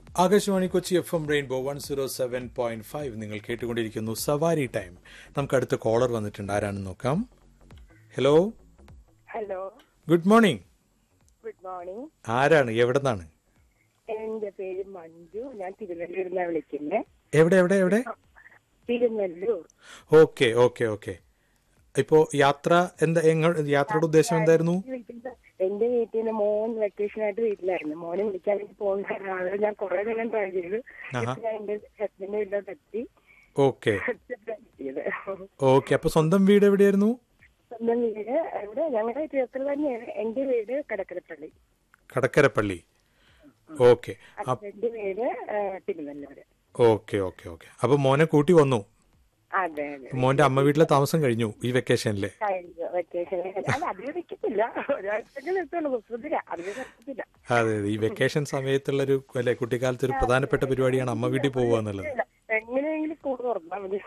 Akashvani Kochi F M rainbow one zero seven point five നിങ്ങൾ കേട്ടുകൊണ്ടിരിക്കുന്നു സവാരി ടൈം നമുക്ക് അടുത്ത കോളർ വന്നിട്ടുണ്ട് ആരാണെന്ന് നോക്കാം hello hello good morning good morning ആരാണ് എവിടെ നിന്നാണ് എന്റെ പേര് മഞ്ജു ഞാൻ തിരുവല്ലൂരിൽ നിന്നാണ് വിളിക്കുന്നത് എവിടെ എവിടെ എവിടെ തിരുവല്ലൂർ ഓക്കെ ഓക്കെ ഓക്കെ ഇപ്പോ യാത്ര എന്താ എങ്ങ- യാത്രയുടെ ഉദ്ദേശം എന്തായിരുന്നു വീട്ടിൽ- എന്റെ വീട്ടിൽ നിന്ന് മോൻ വെക്കേഷൻ ആയിട്ട് വീട്ടിലായിരുന്നു മോനെ വിളിക്കാൻ വേണ്ടി പോകുന്ന ആള് ഞാൻ കുറെ നേരം ട്രൈ ചെയ്തു ആഹാ. ഇപ്പൊ ഞാൻ എന്റെ ഹസ്ബൻഡിന്റെ വീട്ടിലോട്ട് എത്തി ഓക്കെ എത്തിയത് ഓക്കെ അപ്പൊ സ്വന്തം വീട് എവിടെയായിരുന്നു സ്വന്തം വീട് ഇവിടെ ഞങ്ങളുടെ തിരുവക്കൽ തന്നെയാണ് എന്റെ വീട് കടക്കരപ്പള്ളി കടക്കരപ്പള്ളി ഓക്കെ ഹസ്ബൻഡിന്റെ വീട് ആ, തിരുവല്ലൂര് ഓക്കെ ഓക്കെ ഓക്കെ അപ്പൊ മോനെ കൂട്ടി വന്നു അതെ അതെ മോന്റെ അമ്മ വീട്ടിലെ താമസം കഴിഞ്ഞു ഈ വെക്കേഷനില് കഴിഞ്ഞു വെക്കേഷൻ അല്ല അധികം നിൽക്കത്തില്ല ഒരാഴ്ചക്ക് നിർത്തുള്ളൂ കുസൃതിര അധികം നിർത്തത്തില്ല അതെ അതെ ഈ വെക്കേഷൻ സമയത്തുള്ള ഒരു അല്ലെ കുട്ടിക്കാലത്ത് ഒരു പ്രധാനപ്പെട്ട പരിപാടിയാണ് അമ്മ വീട്ടിൽ പോവുക എന്നുള്ളത് ഇല്ല, എങ്ങനെയെങ്കിലും കൂടെ തുറന്നാ മതി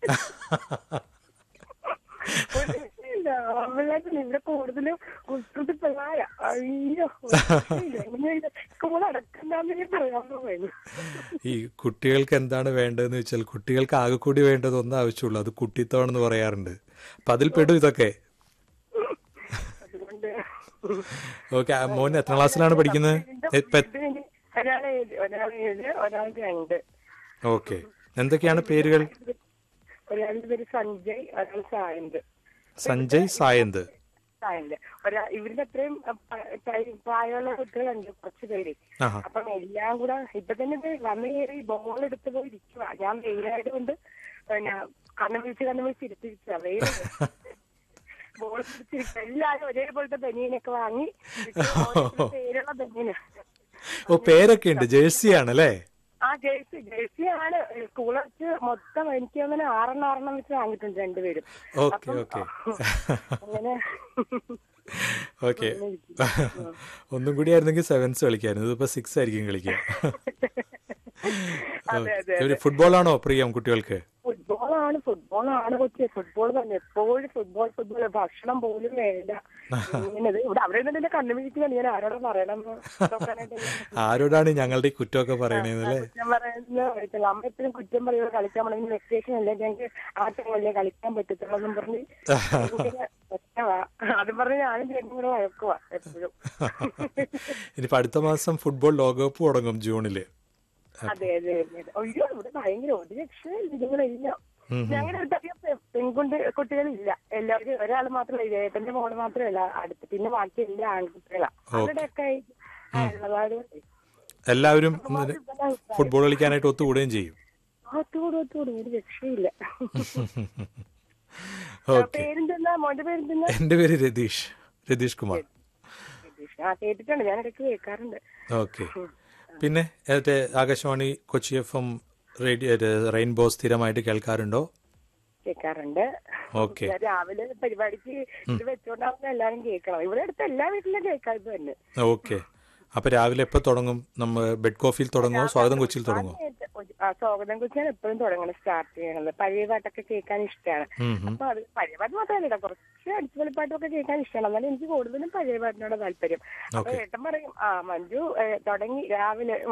ഒരു രക്ഷയില്ല. ആമ്പിള്ളേർക്ക് ഇവിടെ കൂടുതലും കുസൃതി പിള്ളാര അയ്യോ ഒരു രക്ഷയില്ല. എങ്ങനെയെങ്കിലും സ്കൂൾ അടക്കണ്ടെന്നേ പറയാൻ പോയത് ഈ കുട്ടികൾക്ക് എന്താണ് വേണ്ടതെന്ന് വെച്ചാൽ കുട്ടികൾക്ക് ആകെ കൂടി വേണ്ടത് ഒന്നും ആവശ്യമുള്ളൂ അത് കുട്ടിത്തോണെന്ന് പറയാറുണ്ട് അപ്പൊ അതിൽ പെടും ഇതൊക്കെ അതുകൊണ്ട് ഓക്കെ മോൻ എത്ര ക്ലാസ്സിലാണ് പഠിക്കുന്നത് ഇപ്പൊ എ- ഇതിന് ഒരാളെ ഏഴ് ഒരാൾ ഏഴ് ഒരാൾ രണ്ട് ഓക്കെ എന്തൊക്കെയാണ് പേരുകൾ ഒരാളുടെ പേര് സഞ്ജയ് ഒരാൾ സായന്ത് സഞ്ജയ് സായന്ത് സായന്ത് ഒരാ ഇവരുടെ അത്രയും അ, പ- ടൈം പ്രായമുള്ള കുട്ടികളുണ്ട് കുറച്ച് പേര് ആഹാ അപ്പം എല്ലാം കൂടെ ഇപ്പൊ തന്നെ ഇത് വന്ന് കയറി ബോൾ എടുത്ത് പോയി ഇരിക്കുക ഞാൻ വെയിലായത് കൊണ്ട് പിന്നെ കണ്ണം വിളിച്ച് കണ്ണം വിളിച്ച് ഇരുത്തിരിക്കുക വെയിൽ ബോൾ പിടിച്ചിരിക്കുക എല്ലാവരും ഒരേപോലത്തെ ബനിയനൊക്കെ വാങ്ങി ഇട്ട് ഓരോരുത്തരുടെ പേരുള്ള ബനിയന് ഓ പേരൊക്കെ ഉണ്ട് ജേഴ്സി ആണല്ലേ ആ ജേഴ്സി ജേഴ്സി ആണ് സ്കൂൾ വെച്ച് മൊത്തം എനിക്ക് അങ്ങനെ ആറെണ്ണം ആറെണ്ണം വെച്ച് വാങ്ങിയിട്ടുണ്ട് രണ്ടുപേരും ഓക്കെ ഓക്കെ അങ്ങനെ ഓക്കെ ഒന്നും കൂടി ആയിരുന്നെങ്കിൽ സെവൻസ് കളിക്കായിരുന്നു ഇതിപ്പോ സിക്സ് ആയിരിക്കും കളിക്കുക അതെ അതെ ഒരു ഫുട്ബോളാണോ പ്രിയം കുട്ടികൾക്ക് ഫുട്ബോളാണ് ഫുട്ബോളാണ് കൊച്ചി ഫുട്ബോൾ തന്നെ എപ്പോഴും ഫുട്ബോൾ ഫുട്ബോൾ ഭക്ഷണം പോലും വേണ്ട ഇങ്ങനെ ഇത് ഇവിടെ അവിടെ നിന്ന് കണ്ണു മിഴിക്കുകയാണ് ഞാൻ ആരോട് പറയണം ആരോടാണ് ഞങ്ങളുടെ ഈ കുറ്റമൊക്കെ പറയണേന്നല്ലേ കുറ്റം പറയുന്ന അമ്മ എപ്പോഴും കുറ്റം പറയുന്നത് കളിക്കാൻ പോണെങ്കിൽ വെക്കേഷൻ അല്ലേ ഞങ്ങൾക്ക് ആ ടൈമല്ലേ കളിക്കാൻ പറ്റത്തുള്ളൂ എന്നും പറഞ്ഞ് ഭയങ്കര പ്രശ്നമാ അത് പറഞ്ഞ് ഞാനും ചേട്ടനും കൂടെ വഴക്കുവാ എപ്പോഴും ഇനിയിപ്പോ അടുത്ത മാസം ഫുട്ബോൾ ലോകകപ്പ് തുടങ്ങും ജൂണില് അതെ അതെ അതെ അയ്യോ ഇവിടെ ഭയങ്കര ഒരു രക്ഷയില്ല ഇതുങ്ങളില്ല ഞങ്ങളുടെ അടുത്ത് അധികം പെ- പെൺകുട്ടി കുട്ടികളില്ല എല്ലാവരും ഒരാൾ മാത്രമല്ല ഏട്ടന്റെ മോള് മാത്രമല്ല അടുത്ത് പിന്നെ ബാക്കി എല്ലാ ആൺകുട്ടികളാ അവരുടെയൊക്കെ ഉള്ളതായത് എല്ലാവരും ഫുട്ബോൾ കളിക്കാനായിട്ട് ഒത്തുകൂടുകയും ചെയ്യും ഒത്തുകൂടും ഒത്തുകൂടും ഒരു രക്ഷയില്ല ഓക്കെ പേരെന്തെന്നാ മോന്റെ പേരെന്തെന്നാ എന്റെ പേര് രതീഷ് രതീഷ് കുമാർ ആ കേട്ടിട്ടുണ്ട് ഞാൻ ഇടയ്ക്ക് കേൾക്കാറുണ്ട് ഓക്കെ പിന്നെ മറ്റേ Akashvani Kochi F M radio rainbow സ്ഥിരമായിട്ട് കേൾക്കാറുണ്ടോ കേൾക്കാറുണ്ട് ഓക്കെ ഞാൻ രാവിലെ പരിപാടിക്ക് ഇത് വെച്ചോണ്ടാവുന്ന എല്ലാരും കേൾക്കണം ഇവിടെ അടുത്ത് എല്ലാ വീട്ടിലും കേൾക്കാം ഇത് തന്നെ ഓക്കെ അപ്പൊ രാവിലെ എപ്പോ തുടങ്ങും നമ്മൾ ബെഡ് കോഫിയിൽ തുടങ്ങുമോ സ്വാഗതം കൊച്ചിയിൽ തുടങ്ങുമോ ആ സ്വാഗതം കുറിച്ചാണ് എപ്പോഴും തുടങ്ങണം സ്റ്റാർട്ട് ചെയ്യണത് പഴയ പാട്ടൊക്കെ കേൾക്കാൻ ഇഷ്ടമാണ് ഉം ഉം. അപ്പൊ അത് പഴയ പാട്ട് മാത്രമല്ല കുറച്ച് അടിച്ചുപൊളി പാട്ടൊക്കെ കേൾക്കാൻ ഇഷ്ടമാണ് എന്നാലും എനിക്ക് കൂടുതലും പഴയ പാട്ടിനോട് താല്പര്യം അപ്പൊ Okay. ഏട്ടൻ പറയും ആ മഞ്ജു ഏ, തുടങ്ങി രാവിലെ